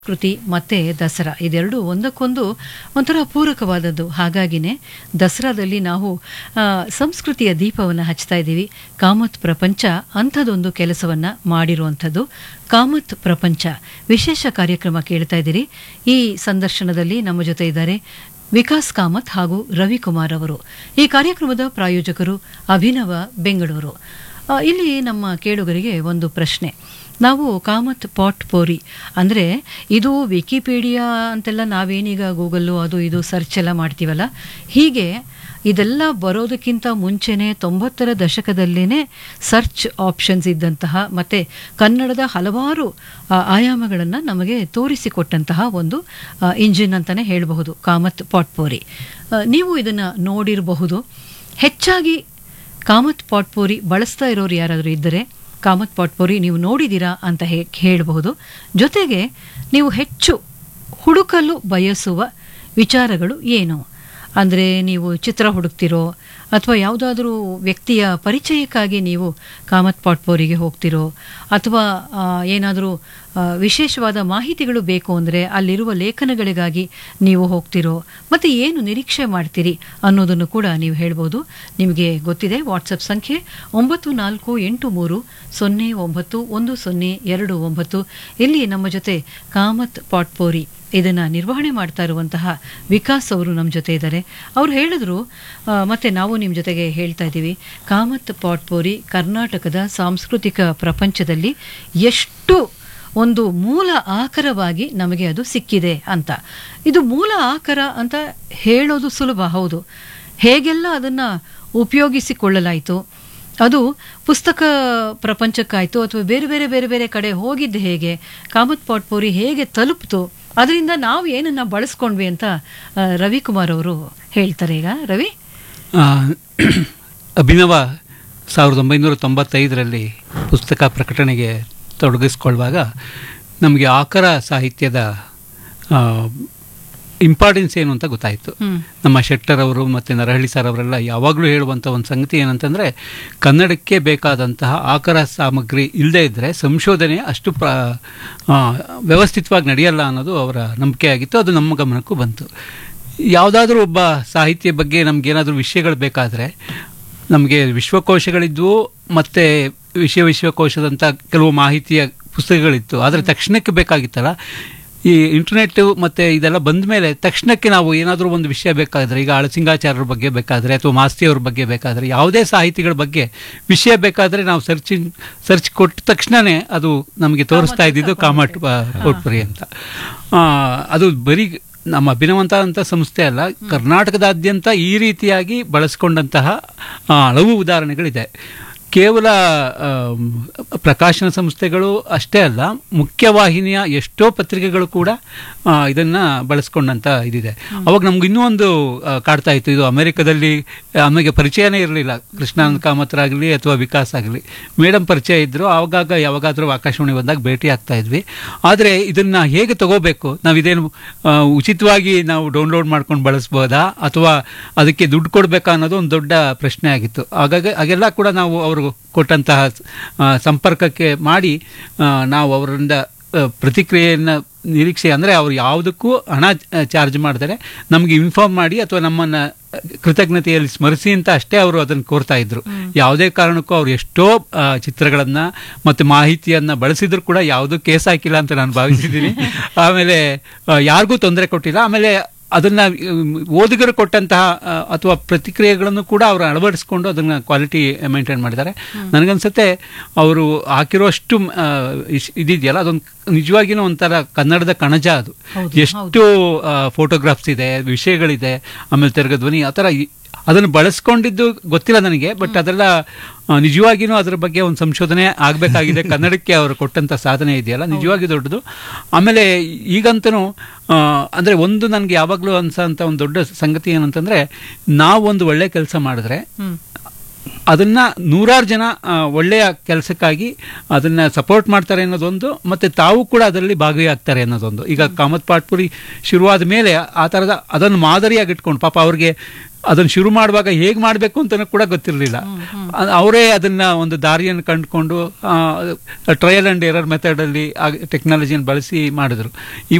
ಕೃತಿ ಮತ್ತೆ ದಸರಾ ಇದೆರಡು ಒಂದಕ್ಕೊಂದು ಒಂಥರ ಪೂರಕವಾದದ್ದು ಹಾಗಾಗಿನೇ ದಸರಾದಲ್ಲಿ ನಾವು ಆ, ಸಂಸ್ಕೃತಿಯ ದೀಪವನ್ನು ಹಚ್ತಾ ಇದ್ದೀವಿ ಕಾಮತ್ ಪ್ರಪಂಚ ಅಂಥದ್ದೊಂದು ಕೆಲಸವನ್ನ ಮಾಡಿರುವಂಥದ್ದು ಕಾಮತ್ ಪ್ರಪಂಚ ವಿಶೇಷ ಕಾರ್ಯಕ್ರಮ ಕೇಳ್ತಾ ಇದ್ದೀರಿ ಈ ಸಂದರ್ಶನದಲ್ಲಿ ನಮ್ಮ ಜೊತೆ ಇದ್ದಾರೆ ವಿಕಾಸ್ ಕಾಮತ್ ಹಾಗೂ ರವಿಕುಮಾರ್ ಅವರು ಈ ಕಾರ್ಯಕ್ರಮದ ಪ್ರಾಯೋಜಕರು ಅಭಿನವ ಬೆಂಗಳೂರು ಆ, ಇಲ್ಲಿ ನಮ್ಮ ಕೇಳುಗರಿಗೆ ಒಂದು ಪ್ರಶ್ನೆ ನಾವು ಕಾಮತ್ ಪಾಟ್ ಪೋರಿ ಅಂದರೆ ಇದು ವಿಕಿಪೀಡಿಯಾ ಅಂತೆಲ್ಲ ನಾವೇನೀಗ ಗೂಗಲ್ಲು ಅದು ಇದು ಸರ್ಚ್ ಎಲ್ಲ ಮಾಡ್ತೀವಲ್ಲ ಹೀಗೆ ಇದೆಲ್ಲ ಬರೋದಕ್ಕಿಂತ ಮುಂಚೆನೆ ತೊಂಬತ್ತರ ದಶಕದಲ್ಲೇ ಸರ್ಚ್ ಆಪ್ಷನ್ಸ್ ಇದ್ದಂತಹ ಮತ್ತು ಕನ್ನಡದ ಹಲವಾರು ಆ, ಆಯಾಮಗಳನ್ನು ನಮಗೆ ತೋರಿಸಿಕೊಟ್ಟಂತಹ ಒಂದು ಇಂಜಿನ್ ಅಂತಲೇ ಹೇಳಬಹುದು ಕಾಮತ್ ಪಾಟ್ಪೋರಿ ಆ, ನೀವು ಇದನ್ನು ನೋಡಿರಬಹುದು ಹೆಚ್ಚಾಗಿ ಕಾಮತ್ ಪಾಟ್ಪೋರಿ ಬಳಸ್ತಾ ಇರೋರು ಯಾರಾದರೂ ಇದ್ದರೆ ಕಾಮತ್ ಪಾಟ್ಪೋರಿ ನೀವು ನೋಡಿದ್ದೀರಾ ಅಂತ ಹೇ ಹೇಳಬಹುದು ಜೊತೆಗೆ ನೀವು ಹೆಚ್ಚು ಹುಡುಕಲು ಬಯಸುವ ವಿಚಾರಗಳು ಏನು ಅಂದರೆ ನೀವು ಚಿತ್ರ ಹುಡುಕ್ತಿರೋ ಅಥವಾ ಯಾವುದಾದ್ರೂ ವ್ಯಕ್ತಿಯ ಪರಿಚಯಕ್ಕಾಗಿ ನೀವು ಕಾಮತ್ ಪಾಟ್ಪೋರಿಗೆ ಹೋಗ್ತಿರೋ ಅಥವಾ ಏನಾದರೂ ವಿಶೇಷವಾದ ಮಾಹಿತಿಗಳು ಬೇಕು ಅಂದರೆ ಅಲ್ಲಿರುವ ಲೇಖನಗಳಿಗಾಗಿ ನೀವು ಹೋಗ್ತಿರೋ ಮತ್ತು ಏನು ನಿರೀಕ್ಷೆ ಮಾಡ್ತೀರಿ ಅನ್ನೋದನ್ನು ಕೂಡ ನೀವು ಹೇಳ್ಬೋದು ನಿಮಗೆ ಗೊತ್ತಿದೆ ವಾಟ್ಸಪ್ ಸಂಖ್ಯೆ ಒಂಬತ್ತು ನಾಲ್ಕು ಎಂಟು ಮೂರು ಸೊನ್ನೆ ಒಂಬತ್ತು ಒಂದು ಸೊನ್ನೆ ಎರಡು ಒಂಬತ್ತು ಇಲ್ಲಿ ನಮ್ಮ ಜೊತೆ ಕಾಮತ್ ಪಾಟ್ಪೋರಿ ಇದನ್ನು ನಿರ್ವಹಣೆ ಮಾಡ್ತಾ ಇರುವಂತಹ ವಿಕಾಸ್ ಅವರು ನಮ್ಮ ಜೊತೆ ಇದ್ದಾರೆ ಅವ್ರು ಹೇಳಿದ್ರು ಆ, ಮತ್ತೆ ನಾವು ನಿಮ್ಮ ಜೊತೆಗೆ ಹೇಳ್ತಾ ಇದ್ದೀವಿ ಕಾಮತ್ ಪಾಟ್ಪೋರಿ ಕರ್ನಾಟಕದ ಸಾಂಸ್ಕೃತಿಕ ಪ್ರಪಂಚದಲ್ಲಿ ಎಷ್ಟು ಒಂದು ಮೂಲ ಆಕರವಾಗಿ ನಮಗೆ ಅದು ಸಿಕ್ಕಿದೆ ಅಂತ ಇದು ಮೂಲ ಆಕರ ಅಂತ ಹೇಳೋದು ಸುಲಭ ಹೌದು ಹೇಗೆಲ್ಲ ಅದನ್ನು ಉಪಯೋಗಿಸಿಕೊಳ್ಳಲಾಯಿತು ಅದು ಪುಸ್ತಕ ಪ್ರಪಂಚಕ್ಕಾಯಿತು ಅಥವಾ ಬೇರೆ ಬೇರೆ ಬೇರೆ ಬೇರೆ ಕಡೆ ಹೋಗಿದ್ದು ಹೇಗೆ ಕಾಮತ್ ಪಾಟ್ಪೋರಿ ಹೇಗೆ ತಲುಪ್ತು ಅದರಿಂದ ನಾವು ಏನನ್ನ ಬಳಸ್ಕೊಂಡ್ವಿ ಅಂತ ಆ, ರವಿಕುಮಾರ್ ಅವರು ಹೇಳ್ತಾರೆ ಈಗ ರವಿ ಆ, ಅಭಿನವ ಸಾವಿರದ ಒಂಬೈನೂರ ತೊಂಬತ್ತೈದರಲ್ಲಿ ಪುಸ್ತಕ ಪ್ರಕಟಣೆಗೆ ತೊಡಗಿಸ್ಕೊಳ್ಳುವಾಗ ನಮಗೆ ಆಕರ ಸಾಹಿತ್ಯದ ಇಂಪಾರ್ಟೆನ್ಸ್ ಏನು ಅಂತ ಗೊತ್ತಾಯಿತು ಹ್ಮ್ ನಮ್ಮ ಶೆಟ್ಟರ್ ಅವರು ಮತ್ತು ನರಹಳ್ಳಿ ಸರ್ ಅವರೆಲ್ಲ ಯಾವಾಗಲೂ ಹೇಳುವಂಥ ಒಂದು ಸಂಗತಿ ಏನಂತಂದರೆ ಕನ್ನಡಕ್ಕೆ ಬೇಕಾದಂತಹ ಆಕರ ಸಾಮಗ್ರಿ ಇಲ್ಲದೇ ಇದ್ದರೆ ಸಂಶೋಧನೆ ಅಷ್ಟು ಪ್ರ ಆ, ವ್ಯವಸ್ಥಿತವಾಗಿ ನಡೆಯಲ್ಲ ಅನ್ನೋದು ಅವರ ನಂಬಿಕೆ ಆಗಿತ್ತು ಅದು ನಮ್ಮ ಗಮನಕ್ಕೂ ಬಂತು ಯಾವುದಾದ್ರೂ ಒಬ್ಬ ಸಾಹಿತ್ಯ ಬಗ್ಗೆ ನಮಗೇನಾದರೂ ವಿಷಯಗಳು ಬೇಕಾದರೆ ನಮಗೆ ವಿಶ್ವಕೋಶಗಳಿದ್ವು ಮತ್ತು ವಿಶ್ವ ವಿಶ್ವಕೋಶದಂಥ ಕೆಲವು ಮಾಹಿತಿಯ ಪುಸ್ತಕಗಳಿತ್ತು ಆದರೆ ತಕ್ಷಣಕ್ಕೆ ಬೇಕಾಗಿತ್ತಲ್ಲ ಈ ಇಂಟರ್ನೆಟ್ ಮತ್ತು ಇದೆಲ್ಲ ಬಂದ ಮೇಲೆ ತಕ್ಷಣಕ್ಕೆ ನಾವು ಏನಾದರೂ ಒಂದು ವಿಷಯ ಬೇಕಾದರೆ ಈಗ ಅಳಸಿಂಗಾಚಾರ್ಯರ ಬಗ್ಗೆ ಬೇಕಾದರೆ ಅಥವಾ ಮಾಸ್ತಿಯವ್ರ ಬಗ್ಗೆ ಬೇಕಾದರೆ ಯಾವುದೇ ಸಾಹಿತಿಗಳ ಬಗ್ಗೆ ವಿಷಯ ಬೇಕಾದರೆ ನಾವು ಸರ್ಚಿಂಗ್ ಸರ್ಚ್ ಕೊಟ್ಟ ತಕ್ಷಣವೇ ಅದು ನಮಗೆ ತೋರಿಸ್ತಾ ಇದ್ದಿದ್ದು ಕಾಮಟ್ ಕೊಟ್ಪುರಿ ಅಂತ ಆ, ಅದು ಬರೀ ನಮ್ಮ ಅಭಿನವಂತ ಅಂತ ಸಂಸ್ಥೆ ಅಲ್ಲ ಕರ್ನಾಟಕದಾದ್ಯಂತ ಈ ರೀತಿಯಾಗಿ ಬಳಸ್ಕೊಂಡಂತಹ ಆ, ಹಲವು ಉದಾಹರಣೆಗಳಿದೆ ಕೇವಲ ಆಮ್, ಪ್ರಕಾಶನ ಸಂಸ್ಥೆಗಳು ಅಷ್ಟೇ ಅಲ್ಲ ಮುಖ್ಯವಾಹಿನಿಯ ಎಷ್ಟೋ ಪತ್ರಿಕೆಗಳು ಕೂಡ ಆ, ಇದನ್ನ ಬಳಸ್ಕೊಂಡಂತ ಇದಿದೆ ಅವಾಗ ನಮ್ಗೆ ಇನ್ನೂ ಒಂದು ಆ, ಕಾಡ್ತಾ ಇತ್ತು ಇದು ಅಮೆರಿಕದಲ್ಲಿ ನಮಗೆ ಪರಿಚಯನೇ ಇರಲಿಲ್ಲ ಕೃಷ್ಣಾನಂದ ಕಾಮತ್ರಾಗಲಿ ಅಥವಾ ವಿಕಾಸ್ ಆಗಲಿ ಮೇಡಮ್ ಪರಿಚಯ ಇದ್ರು ಆವಾಗ ಯಾವಾಗಾದರೂ ಆಕಾಶವಾಣಿ ಬಂದಾಗ ಭೇಟಿ ಆಗ್ತಾ ಇದ್ವಿ ಆದರೆ ಇದನ್ನ ಹೇಗೆ ತಗೋಬೇಕು ನಾವು ಇದೇನು ಆ, ಉಚಿತವಾಗಿ ನಾವು ಡೌನ್ಲೋಡ್ ಮಾಡ್ಕೊಂಡು ಬಳಸ್ಬೋದಾ ಅಥವಾ ಅದಕ್ಕೆ ದುಡ್ಡು ಕೊಡಬೇಕಾ ಅನ್ನೋದು ಒಂದು ದೊಡ್ಡ ಪ್ರಶ್ನೆ ಆಗಿತ್ತು ಹಾಗಾಗಿ ಹಾಗೆಲ್ಲ ಕೂಡ ನಾವು ಅವರು ಕೊಟ್ಟಂತಹ ಆ, ಸಂಪರ್ಕಕ್ಕೆ ಮಾಡಿ ಆ, ನಾವು ಅವರಿಂದ ಆ, ಪ್ರತಿಕ್ರಿಯೆಯನ್ನು ನಿರೀಕ್ಷೆ ಅಂದರೆ ಅವ್ರು ಯಾವುದಕ್ಕೂ ಹಣ ಚಾರ್ಜ್ ಮಾಡ್ತಾರೆ ನಮಗೆ ಇನ್ಫಾರ್ಮ್ ಮಾಡಿ ಅಥವಾ ನಮ್ಮನ್ನು ಕೃತಜ್ಞತೆಯಲ್ಲಿ ಸ್ಮರಿಸಿ ಅಂತ ಅಷ್ಟೇ ಅವರು ಅದನ್ನು ಕೋರ್ತಾ ಇದ್ರು ಯಾವುದೇ ಕಾರಣಕ್ಕೂ ಅವ್ರು ಎಷ್ಟೋ ಆ, ಚಿತ್ರಗಳನ್ನ ಮತ್ತು ಮಾಹಿತಿಯನ್ನ ಬಳಸಿದ್ರು ಕೂಡ ಯಾವುದೂ ಕೇಸ್ ಹಾಕಿಲ್ಲ ಅಂತ ನಾನು ಭಾವಿಸಿದ್ದೀನಿ ಆಮೇಲೆ ಆ, ಯಾರಿಗೂ ತೊಂದರೆ ಕೊಟ್ಟಿಲ್ಲ ಆಮೇಲೆ ಅದನ್ನ ಉಮ್, ಓದುಗರು ಕೊಟ್ಟಂತಹ ಆ, ಅಥವಾ ಪ್ರತಿಕ್ರಿಯೆಗಳನ್ನು ಕೂಡ ಅವರು ಅಳವಡಿಸ್ಕೊಂಡು ಅದನ್ನ ಕ್ವಾಲಿಟಿ ಮೇಂಟೈನ್ ಮಾಡಿದ್ದಾರೆ ನನಗನ್ಸುತ್ತೆ ಅವರು ಹಾಕಿರೋಷ್ಟು ಆ, ಇಶ್- ಇದಿದೆಯಲ್ಲ ಅದೊಂದು ನಿಜವಾಗಿನೂ ಒಂಥರ ಕನ್ನಡದ ಕಣಜ ಅದು ಹೌದು, ಎಷ್ಟು ಫೋಟೋಗ್ರಾಫ್ಸ್ ಇದೆ ವಿಷಯಗಳಿದೆ ಆಮೇಲೆ ತೆರಗ ಧ್ವನಿ ಆ ಥರ ಈ- ಅದನ್ನು ಬಳಸ್ಕೊಂಡಿದ್ದು ಗೊತ್ತಿಲ್ಲ ನನಗೆ ಬಟ್ ಅದೆಲ್ಲ ಆ, ನಿಜವಾಗಿನೂ ಅದರ ಬಗ್ಗೆ ಒಂದು ಸಂಶೋಧನೆ ಆಗಬೇಕಾಗಿದೆ ಕನ್ನಡಕ್ಕೆ ಅವರು ಕೊಟ್ಟಂತ ಸಾಧನೆ ಇದೆಯಲ್ಲ ನಿಜವಾಗಿ ದೊಡ್ಡದು ಆಮೇಲೆ ಈಗಂತೂ ಅಂದರೆ ಒಂದು ನನಗೆ ಯಾವಾಗಲೂ ಅನ್ಸೋಂಥ ಒಂದು ದೊಡ್ಡ ಸಂಗತಿ ಏನಂತಂದರೆ ನಾವು ಒಂದು ಒಳ್ಳೆ ಕೆಲಸ ಮಾಡಿದ್ರೆ ಹ್ಮ್ ಅದನ್ನ ನೂರಾರು ಜನ ಆ, ಒಳ್ಳೆಯ ಕೆಲಸಕ್ಕಾಗಿ ಅದನ್ನ ಸಪೋರ್ಟ್ ಮಾಡ್ತಾರೆ ಅನ್ನೋದೊಂದು ಮತ್ತೆ ತಾವು ಕೂಡ ಅದರಲ್ಲಿ ಭಾಗಿಯಾಗ್ತಾರೆ ಅನ್ನೋದೊಂದು ಈಗ ಕಾಮತ್ ಪಾಟ್ಪುರಿ ಶುರುವಾದ ಮೇಲೆ ಆ ಥರದ ಅದನ್ನು ಮಾದರಿಯಾಗಿ ಇಟ್ಕೊಂಡು ಪಾಪ ಅವ್ರಿಗೆ ಅದನ್ನು ಶುರು ಮಾಡುವಾಗ ಹೇಗೆ ಮಾಡಬೇಕು ಅಂತಲೂ ಕೂಡ ಗೊತ್ತಿರಲಿಲ್ಲ ಅವರೇ ಅದನ್ನ ಒಂದು ದಾರಿಯನ್ನು ಕಂಡುಕೊಂಡು ಟ್ರಯಲ್ ಆ್ಯಂಡ್ ಎರರ್ ಮೆಥಡಲ್ಲಿ ಟೆಕ್ನಾಲಜಿಯನ್ನು ಬಳಸಿ ಮಾಡಿದ್ರು